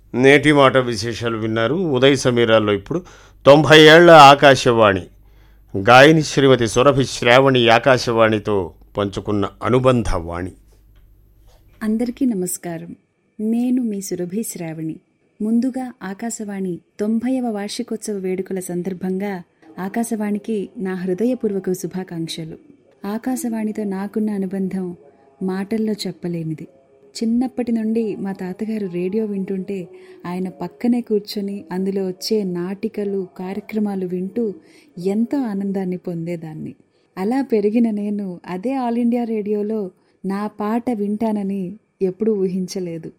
నేటి మాట విశేషాలు విన్నారు ఉదయ సమీరాల్లో ఇప్పుడు తొంభై ఏళ్ల ఆకాశవాణి గాయని శ్రీమతి సురభి శ్రావణి ఆకాశవాణితో పంచుకున్న అనుబంధ వాణి అందరికీ నమస్కారం నేను మీ సురభి శ్రావణి ముందుగా ఆకాశవాణి తొంభైవ వార్షికోత్సవ వేడుకల సందర్భంగా ఆకాశవాణికి నా హృదయపూర్వక శుభాకాంక్షలు ఆకాశవాణితో నాకున్న అనుబంధం మాటల్లో చెప్పలేనిది చిన్నప్పటి నుండి మా తాతగారు రేడియో వింటుంటే ఆయన పక్కనే కూర్చొని అందులో వచ్చే నాటికలు కార్యక్రమాలు వింటూ ఎంతో ఆనందాన్ని పొందేదాన్ని అలా పెరిగిన నేను అదే ఆల్ ఇండియా రేడియోలో నా పాట వింటానని ఎప్పుడూ ఊహించలేదు